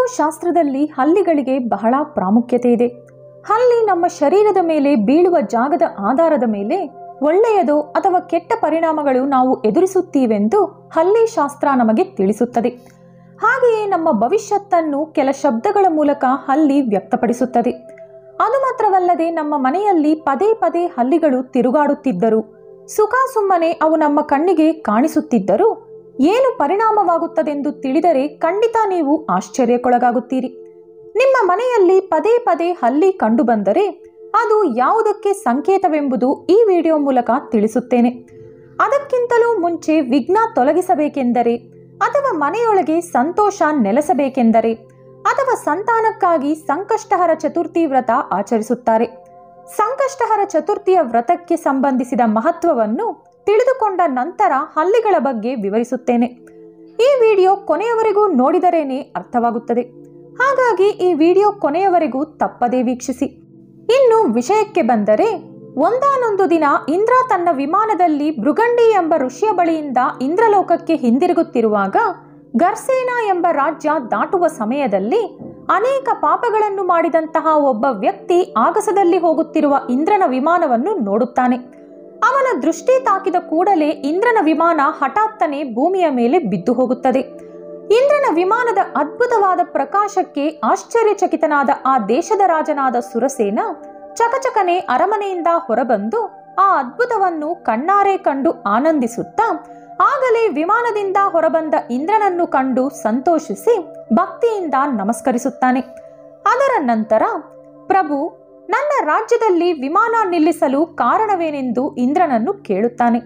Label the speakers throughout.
Speaker 1: ಶಾಸ್ತ್ರದಲ್ಲಿ ಹಲ್ಲಿಗಳಿಗೆ ಬಹಳ ಪ್ರಾಮುಖ್ಯತೆ ಇದೆ ಹಲ್ಲಿ ನಮ್ಮ ಶರೀರದ ಮೇಲೆ ಬೀಳುವ ಜಾಗದ ಆಧಾರದ ಮೇಲೆ ಒಳ್ಳೆಯದೋ ಅಥವಾ ಕೆಟ್ಟ ಪರಿಣಾಮಗಳು ನಾವು ಎದುರಿಸುತ್ತೀವೆಂದು ಹಲ್ಲಿ ಶಾಸ್ತ್ರ ನಮಗೆ ತಿಳಿಸುತ್ತದೆ ಹಾಗೆಯೇ ನಮ್ಮ ಭವಿಷ್ಯತ್ತನ್ನು ಕೆಲ ಶಬ್ದಗಳ ಮೂಲಕ ಹಲ್ಲಿ ವ್ಯಕ್ತಪಡಿಸುತ್ತದೆ ಅದು ಮಾತ್ರವಲ್ಲದೆ ನಮ್ಮ ಮನೆಯಲ್ಲಿ ಪದೇ ಪದೇ ಹಲ್ಲಿಗಳು ತಿರುಗಾಡುತ್ತಿದ್ದರು ಸುಖ ಸುಮ್ಮನೆ ಅವು ನಮ್ಮ ಕಣ್ಣಿಗೆ ಕಾಣಿಸುತ್ತಿದ್ದರೂ ಏನು ಪರಿಣಾಮವಾಗುತ್ತದೆಂದು ತಿಳಿದರೆ ಖಂಡಿತ ನೀವು ಆಶ್ಚರ್ಯಕ್ಕೊಳಗಾಗುತ್ತೀರಿ ನಿಮ್ಮ ಮನೆಯಲ್ಲಿ ಪದೇ ಪದೇ ಹಲ್ಲಿ ಕಂಡುಬಂದರೆ ಅದು ಯಾವುದಕ್ಕೆ ಸಂಕೇತವೆಂಬುದು ಈ ವಿಡಿಯೋ ಮೂಲಕ ತಿಳಿಸುತ್ತೇನೆ ಅದಕ್ಕಿಂತಲೂ ಮುಂಚೆ ವಿಘ್ನ ತೊಲಗಿಸಬೇಕೆಂದರೆ ಅಥವಾ ಮನೆಯೊಳಗೆ ಸಂತೋಷ ನೆಲೆಸಬೇಕೆಂದರೆ ಅಥವಾ ಸಂತಾನಕ್ಕಾಗಿ ಸಂಕಷ್ಟಹರ ಚತುರ್ಥಿ ವ್ರತ ಆಚರಿಸುತ್ತಾರೆ ಸಂಕಷ್ಟಹರ ಚತುರ್ಥಿಯ ವ್ರತಕ್ಕೆ ಸಂಬಂಧಿಸಿದ ಮಹತ್ವವನ್ನು ತಿಳಿದುಕೊಂಡ ನಂತರ ಹಲ್ಲಿಗಳ ಬಗ್ಗೆ ವಿವರಿಸುತ್ತೇನೆ ಈ ವಿಡಿಯೋ ಕೊನೆಯವರೆಗೂ ನೋಡಿದರೇನೆ ಅರ್ಥವಾಗುತ್ತದೆ ಹಾಗಾಗಿ ಈ ವಿಡಿಯೋ ಕೊನೆಯವರೆಗೂ ತಪ್ಪದೇ ವೀಕ್ಷಿಸಿ ಇನ್ನು ವಿಷಯಕ್ಕೆ ಬಂದರೆ ಒಂದಾನೊಂದು ದಿನ ಇಂದ್ರ ತನ್ನ ವಿಮಾನದಲ್ಲಿ ಭೃಗಂಡಿ ಎಂಬ ಋಷಿಯ ಬಳಿಯಿಂದ ಇಂದ್ರಲೋಕಕ್ಕೆ ಹಿಂದಿರುಗುತ್ತಿರುವಾಗ ಗರ್ಸೇನ ಎಂಬ ರಾಜ್ಯ ದಾಟುವ ಸಮಯದಲ್ಲಿ ಅನೇಕ ಪಾಪಗಳನ್ನು ಮಾಡಿದಂತಹ ಒಬ್ಬ ವ್ಯಕ್ತಿ ಆಗಸದಲ್ಲಿ ಹೋಗುತ್ತಿರುವ ಇಂದ್ರನ ವಿಮಾನವನ್ನು ನೋಡುತ್ತಾನೆ ಅವನ ದೃಷ್ಟಿ ತಾಕಿದ ಕೂಡಲೇ ಇಂದ್ರನ ವಿಮಾನ ಹಠಾತ್ತನೆ ಭೂಮಿಯ ಮೇಲೆ ಬಿದ್ದು ಹೋಗುತ್ತದೆ ಇಂದ್ರನ ವಿಮಾನದ ಅದ್ಭುತವಾದ ಪ್ರಕಾಶಕ್ಕೆ ಆಶ್ಚರ್ಯಚಕಿತನಾದ ಆ ದೇಶದ ರಾಜನಾದ ಸುರಸೇನ ಚಕಚಕನೆ ಅರಮನೆಯಿಂದ ಹೊರಬಂದು ಆ ಅದ್ಭುತವನ್ನು ಕಣ್ಣಾರೆ ಕಂಡು ಆನಂದಿಸುತ್ತಾ ಆಗಲೇ ವಿಮಾನದಿಂದ ಹೊರಬಂದ ಇಂದ್ರನನ್ನು ಕಂಡು ಸಂತೋಷಿಸಿ ಭಕ್ತಿಯಿಂದ ನಮಸ್ಕರಿಸುತ್ತಾನೆ ಅದರ ನಂತರ ಪ್ರಭು ನನ್ನ ರಾಜ್ಯದಲ್ಲಿ ವಿಮಾನ ನಿಲ್ಲಿಸಲು ಕಾರಣವೇನೆಂದು ಇಂದ್ರನನ್ನು ಕೇಳುತ್ತಾನೆ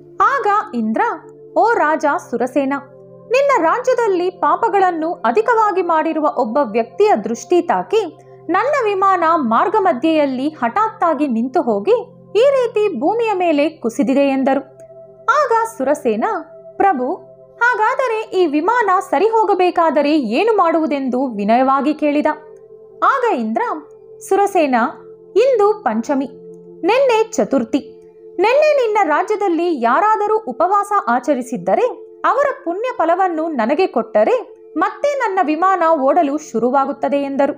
Speaker 1: ಆಗ ಇಂದ್ರ ಓ ರಾಜ ಸುರಸೇನ ನಿನ್ನ ರಾಜ್ಯದಲ್ಲಿ ಪಾಪಗಳನ್ನು ಅಧಿಕವಾಗಿ ಮಾಡಿರುವ ಒಬ್ಬ ವ್ಯಕ್ತಿಯ ದೃಷ್ಟಿ ತಾಕಿ ನನ್ನ ವಿಮಾನ ಮಾರ್ಗ ಮಧ್ಯೆಯಲ್ಲಿ ಹಠಾತ್ತಾಗಿ ನಿಂತು ಹೋಗಿ ಈ ರೀತಿ ಭೂಮಿಯ ಮೇಲೆ ಕುಸಿದಿದೆ ಎಂದರು ಆಗ ಸುರಸೇನ ಪ್ರಭು ಹಾಗಾದರೆ ಈ ವಿಮಾನ ಸರಿ ಹೋಗಬೇಕಾದರೆ ಏನು ಮಾಡುವುದೆಂದು ವಿನಯವಾಗಿ ಕೇಳಿದ ಆಗ ಇಂದ್ರ ಸುರಸೇನ ಇಂದು ಪಂಚಮಿ ನಿನ್ನೆ ಚತುರ್ಥಿ ನಿನ್ನೆ ನಿನ್ನ ರಾಜ್ಯದಲ್ಲಿ ಯಾರಾದರೂ ಉಪವಾಸ ಆಚರಿಸಿದ್ದರೆ ಅವರ ಪುಣ್ಯ ಫಲವನ್ನು ನನಗೆ ಕೊಟ್ಟರೆ ಮತ್ತೆ ನನ್ನ ವಿಮಾನ ಓಡಲು ಶುರುವಾಗುತ್ತದೆ ಎಂದರು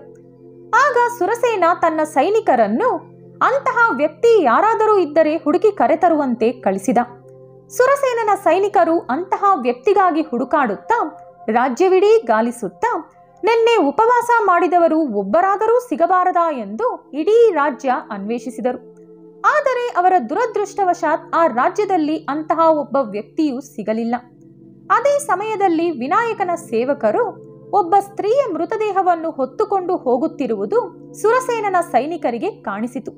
Speaker 1: ಆಗ ಸುರಸೇನ ತನ್ನ ಸೈನಿಕರನ್ನು ಅಂತಹ ವ್ಯಕ್ತಿ ಯಾರಾದರೂ ಇದ್ದರೆ ಹುಡುಕಿ ಕರೆತರುವಂತೆ ಕಳಿಸಿದ ಸುರಸೇನನ ಸೈನಿಕರು ಅಂತಹ ವ್ಯಕ್ತಿಗಾಗಿ ಹುಡುಕಾಡುತ್ತಾ ರಾಜ್ಯವಿಡೀ ಗಾಲಿಸುತ್ತಾ ನಿನ್ನೆ ಉಪವಾಸ ಮಾಡಿದವರು ಒಬ್ಬರಾದರೂ ಸಿಗಬಾರದಾ ಎಂದು ಇಡೀ ರಾಜ್ಯ ಅನ್ವೇಷಿಸಿದರು ಆದರೆ ಅವರ ದುರದೃಷ್ಟವಶಾತ್ ಆ ರಾಜ್ಯದಲ್ಲಿ ಅಂತಹ ಒಬ್ಬ ವ್ಯಕ್ತಿಯೂ ಸಿಗಲಿಲ್ಲ ಅದೇ ಸಮಯದಲ್ಲಿ ವಿನಾಯಕನ ಸೇವಕರು ಒಬ್ಬ ಸ್ತ್ರೀಯ ಮೃತದೇಹವನ್ನು ಹೊತ್ತುಕೊಂಡು ಹೋಗುತ್ತಿರುವುದು ಸುರಸೇನನ ಸೈನಿಕರಿಗೆ ಕಾಣಿಸಿತು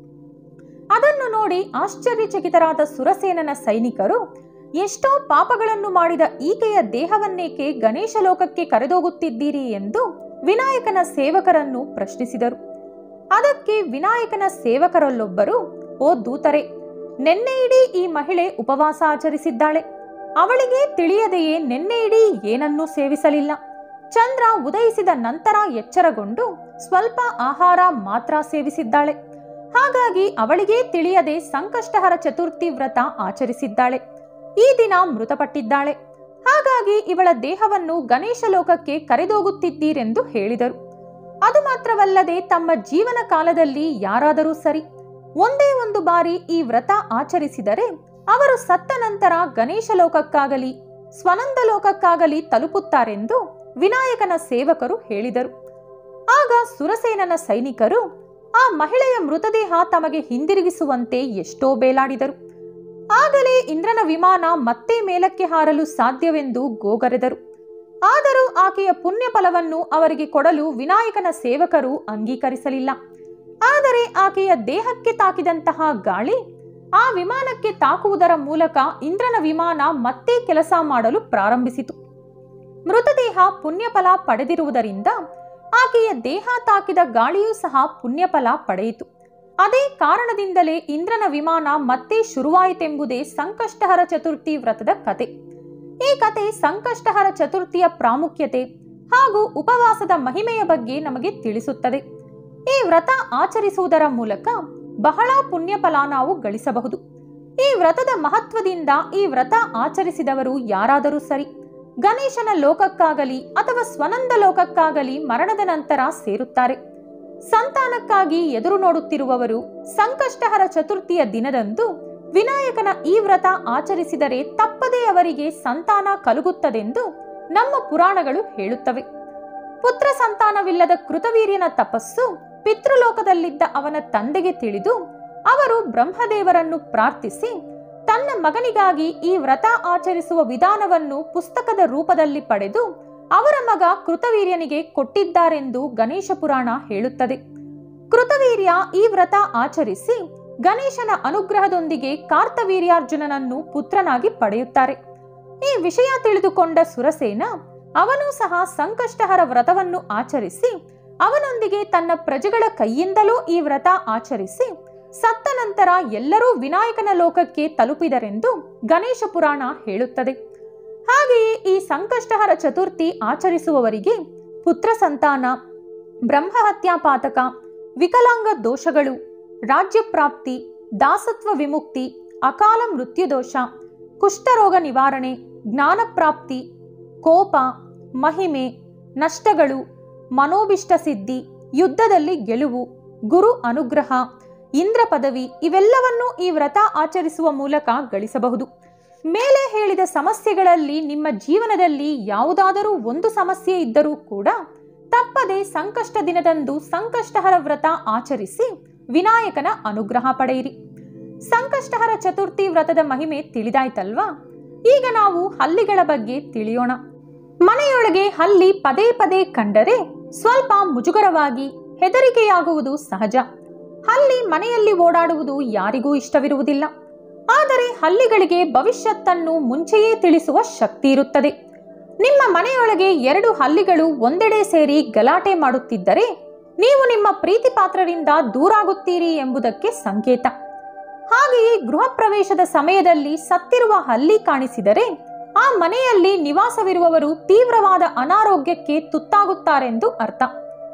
Speaker 1: ಅದನ್ನು ನೋಡಿ ಆಶ್ಚರ್ಯಚಕಿತರಾದ ಸುರಸೇನನ ಸೈನಿಕರು ಎಷ್ಟೋ ಪಾಪಗಳನ್ನು ಮಾಡಿದ ಈಕೆಯ ದೇಹವನ್ನೇಕೆ ಗಣೇಶ ಲೋಕಕ್ಕೆ ಕರೆದೋಗುತ್ತಿದ್ದೀರಿ ಎಂದು ವಿನಾಯಕನ ಸೇವಕರನ್ನು ಪ್ರಶ್ನಿಸಿದರು ಅದಕ್ಕೆ ವಿನಾಯಕನ ಸೇವಕರಲ್ಲೊಬ್ಬರು ಓ ದೂತರೆ ನಿನ್ನೆ ಇಡೀ ಈ ಮಹಿಳೆ ಉಪವಾಸ ಆಚರಿಸಿದ್ದಾಳೆ ಅವಳಿಗೆ ತಿಳಿಯದೆಯೇ ನಿನ್ನೆ ಇಡೀ ಏನನ್ನೂ ಸೇವಿಸಲಿಲ್ಲ ಚಂದ್ರ ಉದಯಿಸಿದ ನಂತರ ಎಚ್ಚರಗೊಂಡು ಸ್ವಲ್ಪ ಆಹಾರ ಮಾತ್ರ ಸೇವಿಸಿದ್ದಾಳೆ ಹಾಗಾಗಿ ಅವಳಿಗೆ ತಿಳಿಯದೆ ಸಂಕಷ್ಟಹರ ಚತುರ್ಥಿ ವ್ರತ ಆಚರಿಸಿದ್ದಾಳೆ ಈ ದಿನ ಮೃತಪಟ್ಟಿದ್ದಾಳೆ ಹಾಗಾಗಿ ಇವಳ ದೇಹವನ್ನು ಗಣೇಶ ಲೋಕಕ್ಕೆ ಕರೆದೋಗುತ್ತಿದ್ದೀರೆಂದು ಹೇಳಿದರು ಅದು ಮಾತ್ರವಲ್ಲದೆ ತಮ್ಮ ಜೀವನ ಕಾಲದಲ್ಲಿ ಯಾರಾದರೂ ಸರಿ ಒಂದೇ ಒಂದು ಬಾರಿ ಈ ವ್ರತ ಆಚರಿಸಿದರೆ ಅವರು ಸತ್ತ ನಂತರ ಗಣೇಶ ಲೋಕಕ್ಕಾಗಲಿ ಸ್ವನಂದ ಲೋಕಕ್ಕಾಗಲಿ ತಲುಪುತ್ತಾರೆಂದು ವಿನಾಯಕನ ಸೇವಕರು ಹೇಳಿದರು ಆಗ ಸುರಸೇನನ ಸೈನಿಕರು ಆ ಮಹಿಳೆಯ ಮೃತದೇಹ ತಮಗೆ ಹಿಂದಿರುಗಿಸುವಂತೆ ಎಷ್ಟೋ ಬೇಲಾಡಿದರು ಆಗಲೇ ಇಂದ್ರನ ವಿಮಾನ ಮತ್ತೆ ಮೇಲಕ್ಕೆ ಹಾರಲು ಸಾಧ್ಯವೆಂದು ಗೋಗರೆದರು ಆದರೂ ಆಕೆಯ ಪುಣ್ಯ ಫಲವನ್ನು ಅವರಿಗೆ ಕೊಡಲು ವಿನಾಯಕನ ಸೇವಕರು ಅಂಗೀಕರಿಸಲಿಲ್ಲ ಆದರೆ ಆಕೆಯ ದೇಹಕ್ಕೆ ತಾಕಿದಂತಹ ಗಾಳಿ ಆ ವಿಮಾನಕ್ಕೆ ತಾಕುವುದರ ಮೂಲಕ ಇಂದ್ರನ ವಿಮಾನ ಮತ್ತೆ ಕೆಲಸ ಮಾಡಲು ಪ್ರಾರಂಭಿಸಿತು ಮೃತದೇಹ ಪುಣ್ಯಫಲ ಪಡೆದಿರುವುದರಿಂದ ಆಕೆಯ ದೇಹ ತಾಕಿದ ಗಾಳಿಯೂ ಸಹ ಪುಣ್ಯಫಲ ಪಡೆಯಿತು ಅದೇ ಕಾರಣದಿಂದಲೇ ಇಂದ್ರನ ವಿಮಾನ ಮತ್ತೆ ಶುರುವಾಯಿತೆಂಬುದೇ ಸಂಕಷ್ಟಹರ ಚತುರ್ಥಿ ವ್ರತದ ಕತೆ ಈ ಕತೆ ಸಂಕಷ್ಟಹರ ಚತುರ್ಥಿಯ ಪ್ರಾಮುಖ್ಯತೆ ಹಾಗೂ ಉಪವಾಸದ ಮಹಿಮೆಯ ಬಗ್ಗೆ ನಮಗೆ ತಿಳಿಸುತ್ತದೆ ಈ ವ್ರತ ಆಚರಿಸುವುದರ ಮೂಲಕ ಬಹಳ ಪುಣ್ಯಫಲ ನಾವು ಗಳಿಸಬಹುದು ಈ ವ್ರತದ ಮಹತ್ವದಿಂದ ಈ ವ್ರತ ಆಚರಿಸಿದವರು ಯಾರಾದರೂ ಸರಿ ಗಣೇಶನ ಲೋಕಕ್ಕಾಗಲಿ ಅಥವಾ ಸ್ವನಂದ ಲೋಕಕ್ಕಾಗಲಿ ಮರಣದ ನಂತರ ಸೇರುತ್ತಾರೆ ಸಂತಾನಕ್ಕಾಗಿ ಎದುರು ನೋಡುತ್ತಿರುವವರು ಸಂಕಷ್ಟಹರ ಚತುರ್ಥಿಯ ದಿನದಂದು ವಿನಾಯಕನ ಈ ವ್ರತ ಆಚರಿಸಿದರೆ ತಪ್ಪದೇ ಅವರಿಗೆ ಸಂತಾನ ಕಲುಗುತ್ತದೆಂದು ನಮ್ಮ ಪುರಾಣಗಳು ಹೇಳುತ್ತವೆ ಪುತ್ರ ಸಂತಾನವಿಲ್ಲದ ಕೃತವೀರ್ಯನ ತಪಸ್ಸು ಪಿತೃಲೋಕದಲ್ಲಿದ್ದ ಅವನ ತಂದೆಗೆ ತಿಳಿದು ಅವರು ಬ್ರಹ್ಮದೇವರನ್ನು ಪ್ರಾರ್ಥಿಸಿ ತನ್ನ ಮಗನಿಗಾಗಿ ಈ ವ್ರತ ಆಚರಿಸುವ ವಿಧಾನವನ್ನು ಪುಸ್ತಕದ ರೂಪದಲ್ಲಿ ಪಡೆದು ಅವರ ಮಗ ಕೃತವೀರ್ಯನಿಗೆ ಕೊಟ್ಟಿದ್ದಾರೆಂದು ಗಣೇಶ ಪುರಾಣ ಹೇಳುತ್ತದೆ ಕೃತವೀರ್ಯ ಈ ವ್ರತ ಆಚರಿಸಿ ಗಣೇಶನ ಅನುಗ್ರಹದೊಂದಿಗೆ ಕಾರ್ತವೀರ್ಯಾರ್ಜುನನನ್ನು ಪುತ್ರನಾಗಿ ಪಡೆಯುತ್ತಾರೆ ಈ ವಿಷಯ ತಿಳಿದುಕೊಂಡ ಸುರಸೇನ ಅವನು ಸಹ ಸಂಕಷ್ಟಹರ ವ್ರತವನ್ನು ಆಚರಿಸಿ ಅವನೊಂದಿಗೆ ತನ್ನ ಪ್ರಜೆಗಳ ಕೈಯಿಂದಲೂ ಈ ವ್ರತ ಆಚರಿಸಿ ಸತ್ತ ನಂತರ ಎಲ್ಲರೂ ವಿನಾಯಕನ ಲೋಕಕ್ಕೆ ತಲುಪಿದರೆಂದು ಗಣೇಶ ಪುರಾಣ ಹೇಳುತ್ತದೆ ಹಾಗೆಯೇ ಈ ಸಂಕಷ್ಟಹರ ಚತುರ್ಥಿ ಆಚರಿಸುವವರಿಗೆ ಪುತ್ರ ಸಂತಾನ ಬ್ರಹ್ಮಹತ್ಯಾ ಪಾತಕ ವಿಕಲಾಂಗ ದೋಷಗಳು ರಾಜ್ಯ ಪ್ರಾಪ್ತಿ ದಾಸತ್ವ ವಿಮುಕ್ತಿ ಅಕಾಲ ಮೃತ್ಯುದೋಷ ಕುಷ್ಠರೋಗ ನಿವಾರಣೆ ಜ್ಞಾನಪ್ರಾಪ್ತಿ ಕೋಪ ಮಹಿಮೆ ನಷ್ಟಗಳು ಮನೋಭಿಷ್ಟ ಸಿದ್ಧಿ ಯುದ್ಧದಲ್ಲಿ ಗೆಲುವು ಗುರು ಅನುಗ್ರಹ ಇಂದ್ರ ಪದವಿ ಇವೆಲ್ಲವನ್ನೂ ಈ ವ್ರತ ಆಚರಿಸುವ ಮೂಲಕ ಗಳಿಸಬಹುದು ಮೇಲೆ ಹೇಳಿದ ಸಮಸ್ಯೆಗಳಲ್ಲಿ ನಿಮ್ಮ ಜೀವನದಲ್ಲಿ ಯಾವುದಾದರೂ ಒಂದು ಸಮಸ್ಯೆ ಇದ್ದರೂ ಕೂಡ ತಪ್ಪದೆ ಸಂಕಷ್ಟ ದಿನದಂದು ಸಂಕಷ್ಟಹರ ವ್ರತ ಆಚರಿಸಿ ವಿನಾಯಕನ ಅನುಗ್ರಹ ಪಡೆಯಿರಿ ಸಂಕಷ್ಟಹರ ಚತುರ್ಥಿ ವ್ರತದ ಮಹಿಮೆ ತಿಳಿದಾಯ್ತಲ್ವಾ ಈಗ ನಾವು ಹಲ್ಲಿಗಳ ಬಗ್ಗೆ ತಿಳಿಯೋಣ ಮನೆಯೊಳಗೆ ಹಲ್ಲಿ ಪದೇ ಪದೇ ಕಂಡರೆ ಸ್ವಲ್ಪ ಮುಜುಗರವಾಗಿ ಹೆದರಿಕೆಯಾಗುವುದು ಸಹಜ ಹಲ್ಲಿ ಮನೆಯಲ್ಲಿ ಓಡಾಡುವುದು ಯಾರಿಗೂ ಇಷ್ಟವಿರುವುದಿಲ್ಲ ಆದರೆ ಹಲ್ಲಿಗಳಿಗೆ ಭವಿಷ್ಯತ್ತನ್ನು ಮುಂಚೆಯೇ ತಿಳಿಸುವ ಶಕ್ತಿ ಇರುತ್ತದೆ ನಿಮ್ಮ ಮನೆಯೊಳಗೆ ಎರಡು ಹಲ್ಲಿಗಳು ಒಂದೆಡೆ ಸೇರಿ ಗಲಾಟೆ ಮಾಡುತ್ತಿದ್ದರೆ ನೀವು ನಿಮ್ಮ ಪ್ರೀತಿ ಪಾತ್ರರಿಂದ ದೂರಾಗುತ್ತೀರಿ ಎಂಬುದಕ್ಕೆ ಸಂಕೇತ ಹಾಗೆಯೇ ಗೃಹ ಪ್ರವೇಶದ ಸಮಯದಲ್ಲಿ ಸತ್ತಿರುವ ಹಲ್ಲಿ ಕಾಣಿಸಿದರೆ ಆ ಮನೆಯಲ್ಲಿ ನಿವಾಸವಿರುವವರು ತೀವ್ರವಾದ ಅನಾರೋಗ್ಯಕ್ಕೆ ತುತ್ತಾಗುತ್ತಾರೆಂದು ಅರ್ಥ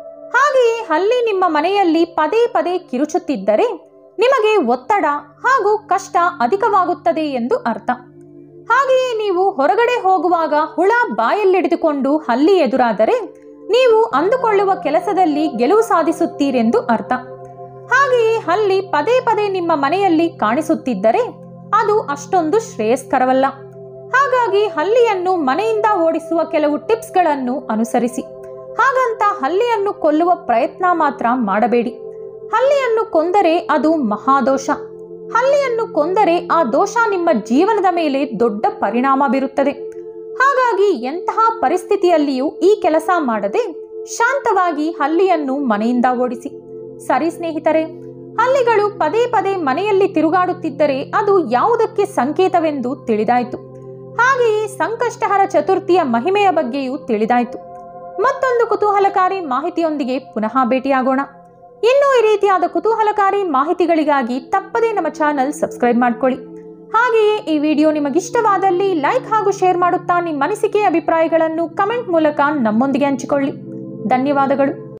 Speaker 1: ಹಾಗೆಯೇ ಹಲ್ಲಿ ನಿಮ್ಮ ಮನೆಯಲ್ಲಿ ಪದೇ ಪದೇ ಕಿರುಚುತ್ತಿದ್ದರೆ ನಿಮಗೆ ಒತ್ತಡ ಹಾಗೂ ಕಷ್ಟ ಅಧಿಕವಾಗುತ್ತದೆ ಎಂದು ಅರ್ಥ ಹಾಗೆಯೇ ನೀವು ಹೊರಗಡೆ ಹೋಗುವಾಗ ಹುಳ ಬಾಯಲ್ಲಿಡಿದುಕೊಂಡು ಹಲ್ಲಿ ಎದುರಾದರೆ ನೀವು ಅಂದುಕೊಳ್ಳುವ ಕೆಲಸದಲ್ಲಿ ಗೆಲುವು ಸಾಧಿಸುತ್ತೀರೆಂದು ಅರ್ಥ ಹಾಗೆಯೇ ಹಲ್ಲಿ ಪದೇ ಪದೇ ನಿಮ್ಮ ಮನೆಯಲ್ಲಿ ಕಾಣಿಸುತ್ತಿದ್ದರೆ ಅದು ಅಷ್ಟೊಂದು ಶ್ರೇಯಸ್ಕರವಲ್ಲ ಹಾಗಾಗಿ ಹಲ್ಲಿಯನ್ನು ಮನೆಯಿಂದ ಓಡಿಸುವ ಕೆಲವು ಟಿಪ್ಸ್ಗಳನ್ನು ಅನುಸರಿಸಿ ಹಾಗಂತ ಹಲ್ಲಿಯನ್ನು ಕೊಲ್ಲುವ ಪ್ರಯತ್ನ ಮಾತ್ರ ಮಾಡಬೇಡಿ ಹಲ್ಲಿಯನ್ನು ಕೊಂದರೆ ಅದು ಮಹಾದೋಷ ಹಲ್ಲಿಯನ್ನು ಕೊಂದರೆ ಆ ದೋಷ ನಿಮ್ಮ ಜೀವನದ ಮೇಲೆ ದೊಡ್ಡ ಪರಿಣಾಮ ಬೀರುತ್ತದೆ ಹಾಗಾಗಿ ಎಂತಹ ಪರಿಸ್ಥಿತಿಯಲ್ಲಿಯೂ ಈ ಕೆಲಸ ಮಾಡದೆ ಶಾಂತವಾಗಿ ಹಲ್ಲಿಯನ್ನು ಮನೆಯಿಂದ ಓಡಿಸಿ ಸರಿ ಸ್ನೇಹಿತರೆ ಹಲ್ಲಿಗಳು ಪದೇ ಪದೇ ಮನೆಯಲ್ಲಿ ತಿರುಗಾಡುತ್ತಿದ್ದರೆ ಅದು ಯಾವುದಕ್ಕೆ ಸಂಕೇತವೆಂದು ತಿಳಿದಾಯಿತು ಹಾಗೆಯೇ ಸಂಕಷ್ಟಹರ ಚತುರ್ಥಿಯ ಮಹಿಮೆಯ ಬಗ್ಗೆಯೂ ತಿಳಿದಾಯಿತು ಮತ್ತೊಂದು ಕುತೂಹಲಕಾರಿ ಮಾಹಿತಿಯೊಂದಿಗೆ ಪುನಃ ಭೇಟಿಯಾಗೋಣ ಇನ್ನೂ ಈ ರೀತಿಯಾದ ಕುತೂಹಲಕಾರಿ ಮಾಹಿತಿಗಳಿಗಾಗಿ ತಪ್ಪದೇ ನಮ್ಮ ಚಾನಲ್ ಸಬ್ಸ್ಕ್ರೈಬ್ ಮಾಡ್ಕೊಳ್ಳಿ ಹಾಗೆಯೇ ಈ ವಿಡಿಯೋ ನಿಮಗಿಷ್ಟವಾದಲ್ಲಿ ಲೈಕ್ ಹಾಗೂ ಶೇರ್ ಮಾಡುತ್ತಾ ನಿಮ್ಮ ಅನಿಸಿಕೆ ಅಭಿಪ್ರಾಯಗಳನ್ನು ಕಮೆಂಟ್ ಮೂಲಕ ನಮ್ಮೊಂದಿಗೆ ಹಂಚಿಕೊಳ್ಳಿ ಧನ್ಯವಾದಗಳು